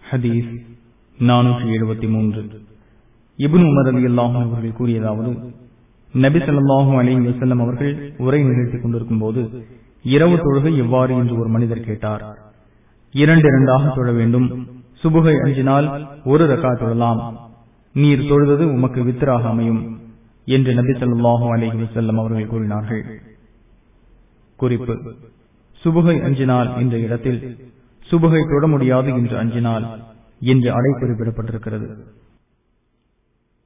ஹதீஸ் நானூற்றி எழுபத்தி மூன்று இபுன் உமர் அலி அல்லாஹும் அவர்கள் கூறியதாவது நபி ஸல்லல்லாஹு அலைஹி வஸல்லம் அவர்கள் உரை நிகழ்த்திக் கொண்டிருக்கும் போது இரவு தொழுகை எவ்வாறு என்று ஒரு மனிதர் கேட்டார் இரண்டு இரண்டாக தொழ வேண்டும் சுபுகை அஞ்சினால் ஒரு ரக்கா தொழலாம் நீர் தொழுவது உமக்கு வித்திராக அமையும் என்று நபி ஸல்லல்லாஹு அலைஹி வஸல்லம் அவர்கள் கூறினார்கள் குறிப்பு சுபுகை அஞ்சினால் என்ற இடத்தில் சுபுகை தொட முடியாது என்று அஞ்சினால் என்று அடை குறிப்பிடப்பட்டிருக்கிறது